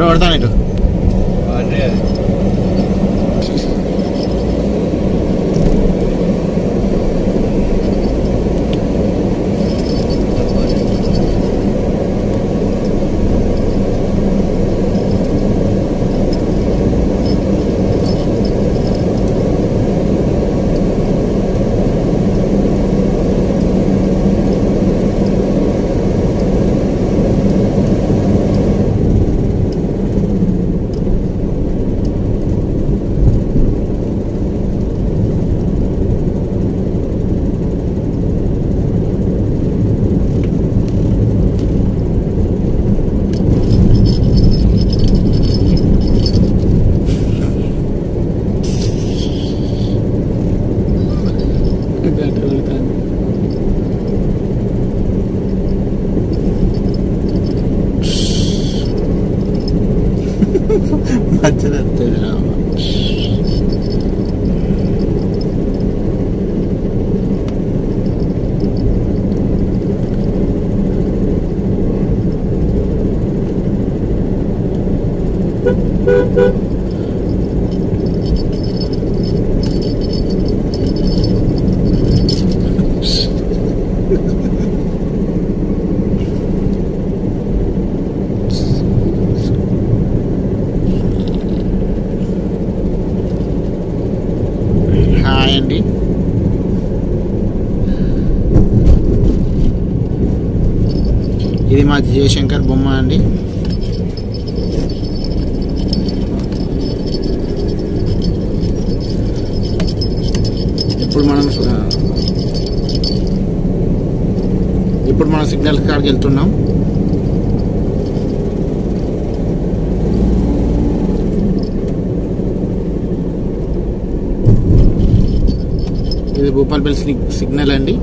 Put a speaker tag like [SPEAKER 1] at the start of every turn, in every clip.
[SPEAKER 1] photo పడతాను ఇటు
[SPEAKER 2] అంటే
[SPEAKER 1] గంట వెళ్తాను మధ్యలో వస్తుంది రామ హాయ్ అండి ఇది మా జయశంకర్ బొమ్మ అండి ఇప్పుడు మనం ఆ, ఇప్పుడు మనం సిగ్నల్ కాడికి వెళ్తున్నాం ఇది భూపాల్పల్లి సిగ్- సిగ్నల్ అండి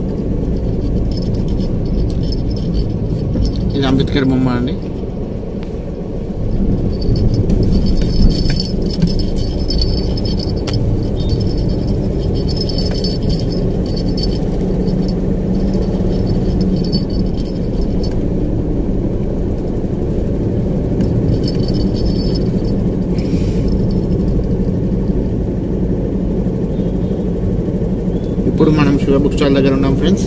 [SPEAKER 1] ఇది అంబేద్కర్ బొమ్మ అండి ఇప్పుడు మనం శివ బుక్ స్టాల్ దగ్గర ఉన్నాం ఫ్రెండ్స్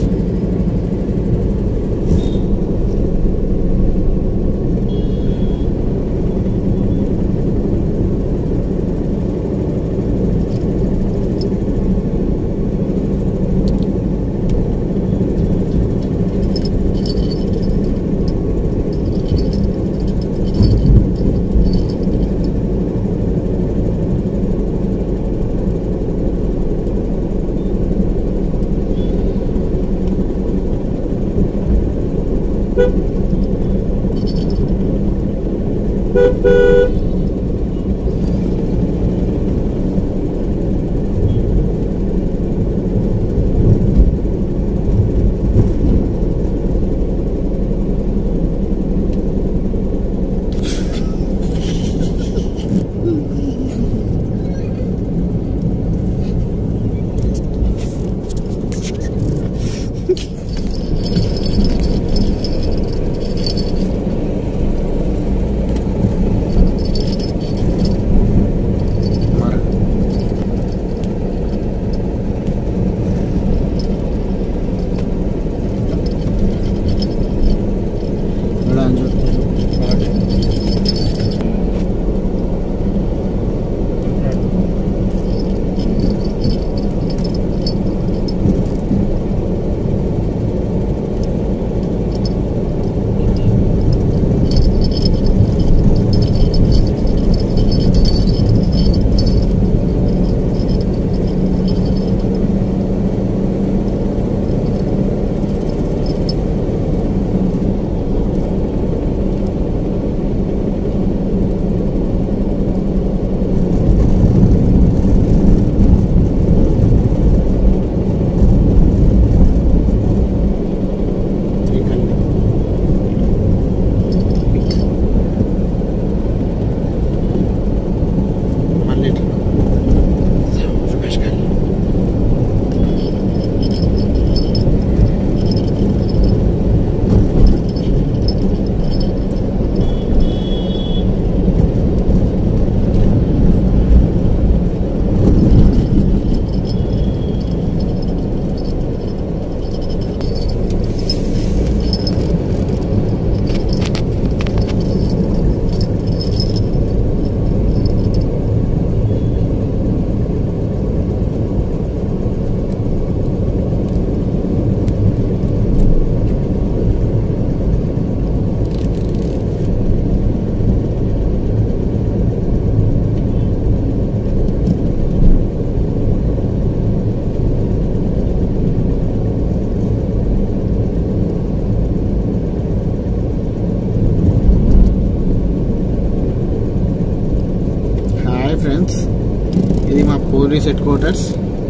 [SPEAKER 1] పోలీస్ హెడ్ క్వార్టర్స్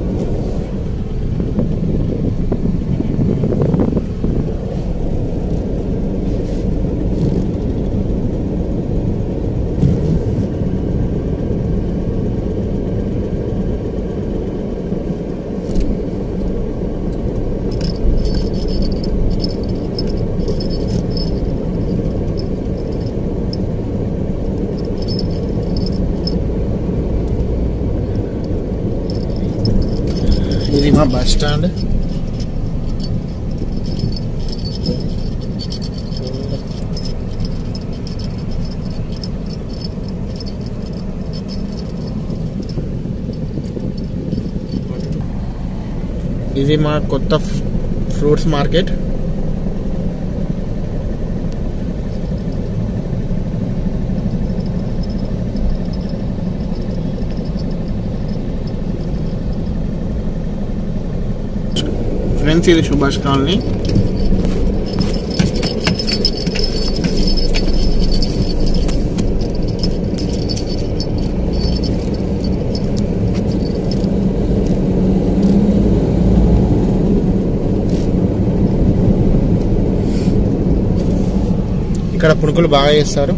[SPEAKER 1] ఇది మా బస్ స్టాండ్ ఇది మా కొత్త ఫ్రూట్స్ మార్కెట్ ఫ్రెండ్స్ ఇది సుభాష్ కాలనీ ఇక్కడ పుణుకులు బాగా చేస్తారు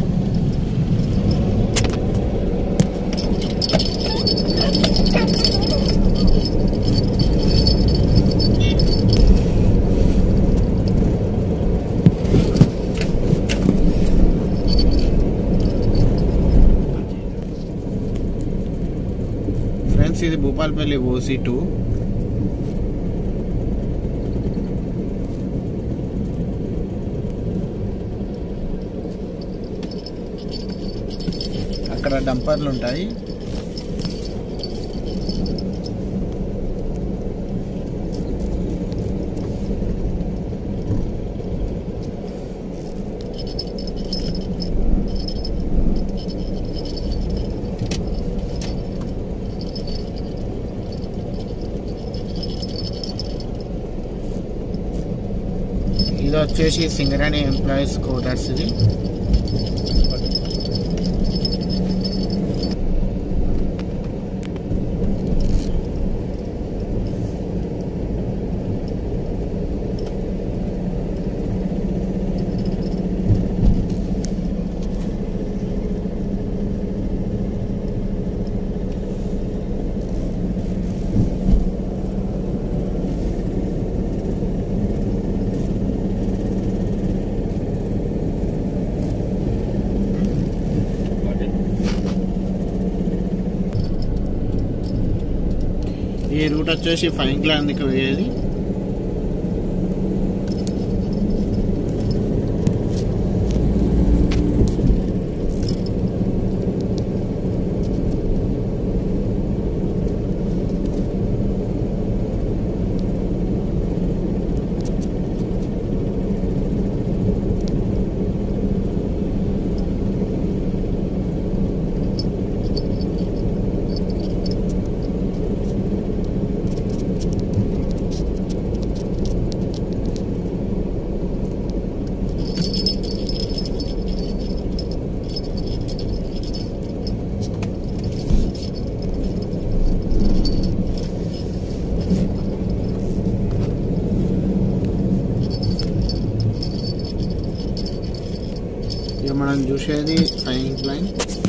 [SPEAKER 1] ఫ్రెండ్స్ ఇది భూపాలపల్లి ఓసీ టూ అక్కడ డంపర్లు ఉంటాయి ఇది వచ్చేసి సింగరేణి ఎంప్లాయీస్ క్వార్టర్స్ ఇది ఈ రూట్ వచ్చేసి ఫైన్ క్లాండ్కి పోయేది ఇక మనం చూసేది ఫైన్ లైన్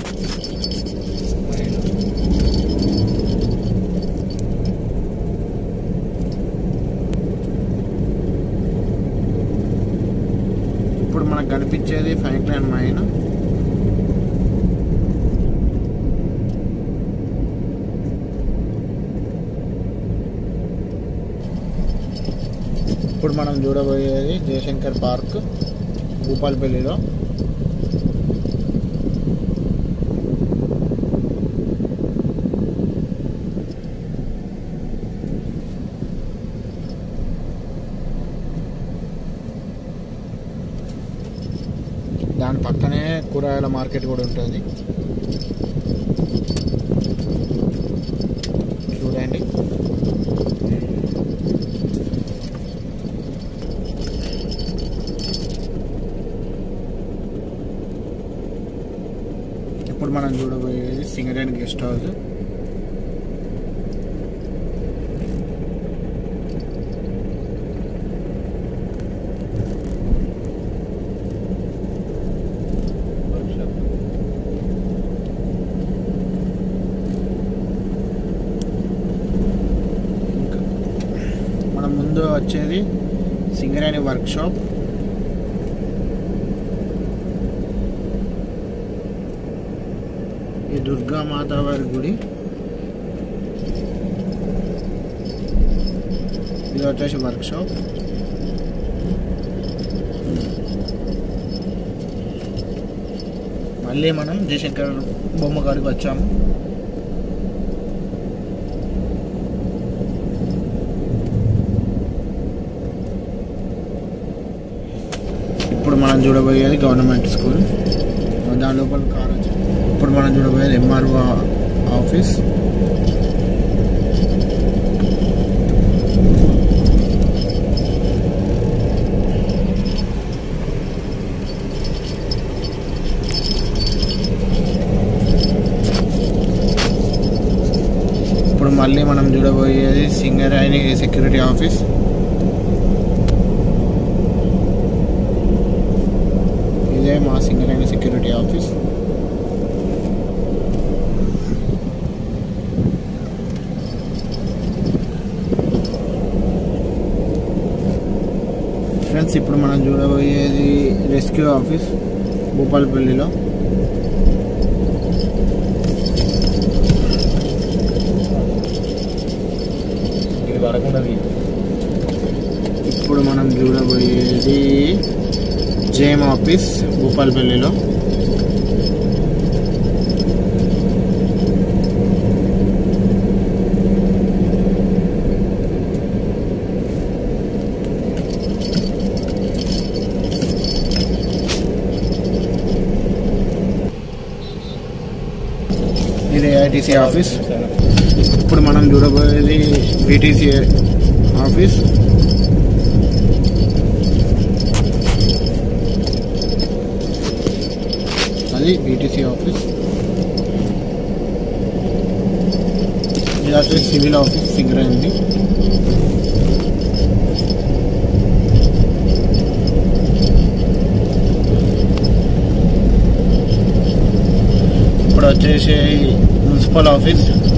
[SPEAKER 1] ఇప్పుడు మనకు కనిపించేది ఫైన్ లైన్ మైన్ ఇప్పుడు మనం చూడబోయేది జయశంకర్ పార్క్ భూపాలపల్లిలో దాని పక్కనే కూరగాయల మార్కెట్ కూడా ఉంటుంది చూడండి ఇప్పుడు మనం చూడబోయేది సింగరేణి గెస్ట్ హౌస్ ముందు వచ్చేది సింగరేణి వర్క్ షాప్ ఈ దుర్గా మాతావారి గుడి ఇది వచ్చేసి వర్క్ షాప్ మళ్ళీ మనం జయశంకర్ బొమ్మ కాడికి వచ్చాము ఇప్పుడు మనం చూడబోయేది గవర్నమెంట్ స్కూల్ దాని లోపల కార్ వచ్చి ఇప్పుడు మనం చూడబోయేది ఎంఆర్ఓ ఆఫీస్ ఇప్పుడు మళ్ళీ మనం చూడబోయేది సింగరేణి సెక్యూరిటీ ఆఫీస్ ఇదే మా సింగరేణి సెక్యూరిటీ ఆఫీస్ ఫ్రెండ్స్ ఇప్పుడు మనం చూడబోయేది రెస్క్యూ ఆఫీస్ భూపాలపల్లిలో
[SPEAKER 2] ఇది వరకున్నది
[SPEAKER 1] ఇప్పుడు మనం చూడబోయేది జేఎం ఆఫీస్ భూపాలపల్లిలో ఇది ఐటీసీ ఆఫీస్ ఇప్పుడు మనం చూడబోయేది బీటీసీ ఆఫీస్ అది బీటీసీ ఆఫీస్ ఇది వచ్చేసి సివిల్ ఆఫీస్ సింగరైంది ఇప్పుడు వచ్చేసి మున్సిపల్ ఆఫీస్